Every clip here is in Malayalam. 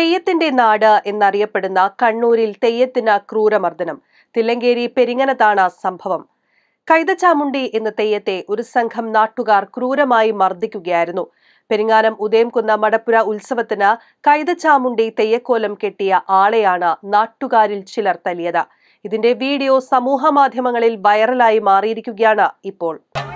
തെയ്യത്തിന്റെ നാട് എന്നറിയപ്പെടുന്ന കണ്ണൂരിൽ തെയ്യത്തിന് ക്രൂരമർദ്ദനം തില്ലങ്കേരി പെരിങ്ങനത്താണ് സംഭവം കൈതച്ചാമുണ്ടി എന്ന തെയ്യത്തെ ഒരു സംഘം നാട്ടുകാർ ക്രൂരമായി മർദ്ദിക്കുകയായിരുന്നു പെരിങ്ങാനം ഉദയംകുന്ന മടപ്പുര ഉത്സവത്തിന് കൈതച്ചാമുണ്ടി തെയ്യക്കോലം കെട്ടിയ ആളെയാണ് നാട്ടുകാരിൽ ചിലർ തല്ലിയത് ഇതിന്റെ വീഡിയോ സമൂഹ മാധ്യമങ്ങളിൽ വൈറലായി മാറിയിരിക്കുകയാണ് ഇപ്പോൾ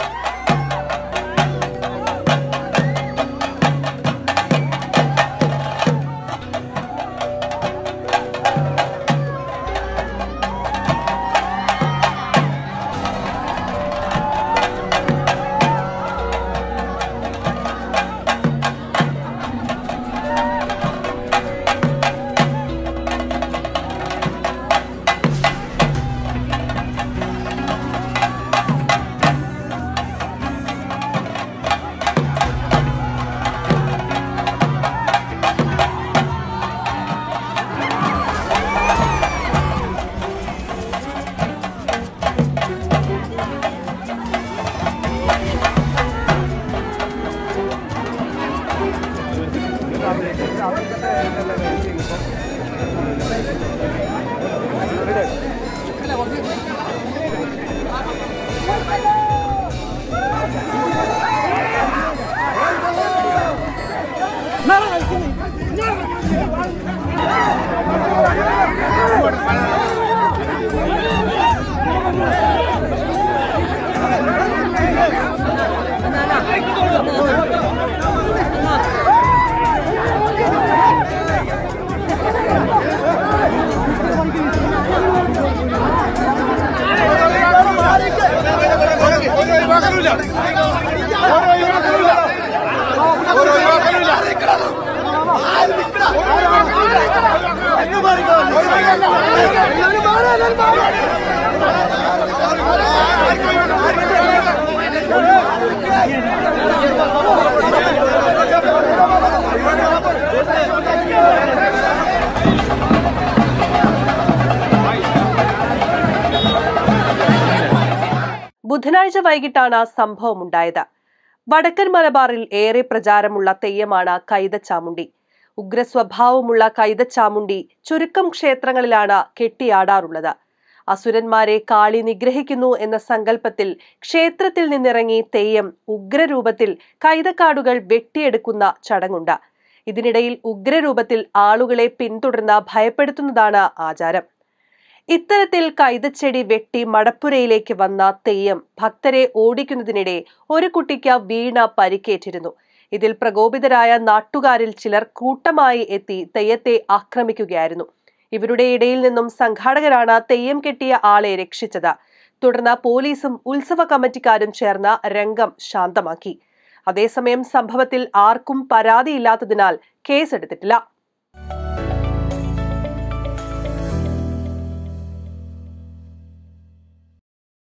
ബുധനാഴ്ച വൈകിട്ടാണ് സംഭവമുണ്ടായത് വടക്കൻ മലബാറിൽ ഏറെ പ്രചാരമുള്ള തെയ്യമാണ് കൈതച്ചാമുണ്ടി ഉഗ്രസ്വഭാവമുള്ള കൈതച്ചാമുണ്ടി ചുരുക്കം ക്ഷേത്രങ്ങളിലാണ് കെട്ടിയാടാറുള്ളത് അസുരന്മാരെ കാളി നിഗ്രഹിക്കുന്നു എന്ന സങ്കല്പത്തിൽ ക്ഷേത്രത്തിൽ നിന്നിറങ്ങി തെയ്യം ഉഗ്രരൂപത്തിൽ കൈതക്കാടുകൾ വെട്ടിയെടുക്കുന്ന ചടങ്ങുണ്ട് ഇതിനിടയിൽ ഉഗ്രരൂപത്തിൽ ആളുകളെ പിന്തുടർന്ന് ഭയപ്പെടുത്തുന്നതാണ് ആചാരം ഇത്തരത്തിൽ കൈതച്ചെടി വെട്ടി മടപ്പുരയിലേക്ക് വന്ന തെയ്യം ഭക്തരെ ഓടിക്കുന്നതിനിടെ ഒരു കുട്ടിക്ക് വീണ പരിക്കേറ്റിരുന്നു ഇതിൽ പ്രകോപിതരായ നാട്ടുകാരിൽ ചിലർ കൂട്ടമായി എത്തി തെയ്യത്തെ ആക്രമിക്കുകയായിരുന്നു ഇവരുടെ ഇടയിൽ നിന്നും സംഘാടകരാണ് തെയ്യം കെട്ടിയ ആളെ രക്ഷിച്ചത് തുടർന്ന് പോലീസും ഉത്സവ കമ്മിറ്റിക്കാരും ചേർന്ന് രംഗം ശാന്തമാക്കി അതേസമയം സംഭവത്തിൽ ആർക്കും പരാതിയില്ലാത്തതിനാൽ കേസെടുത്തിട്ടില്ല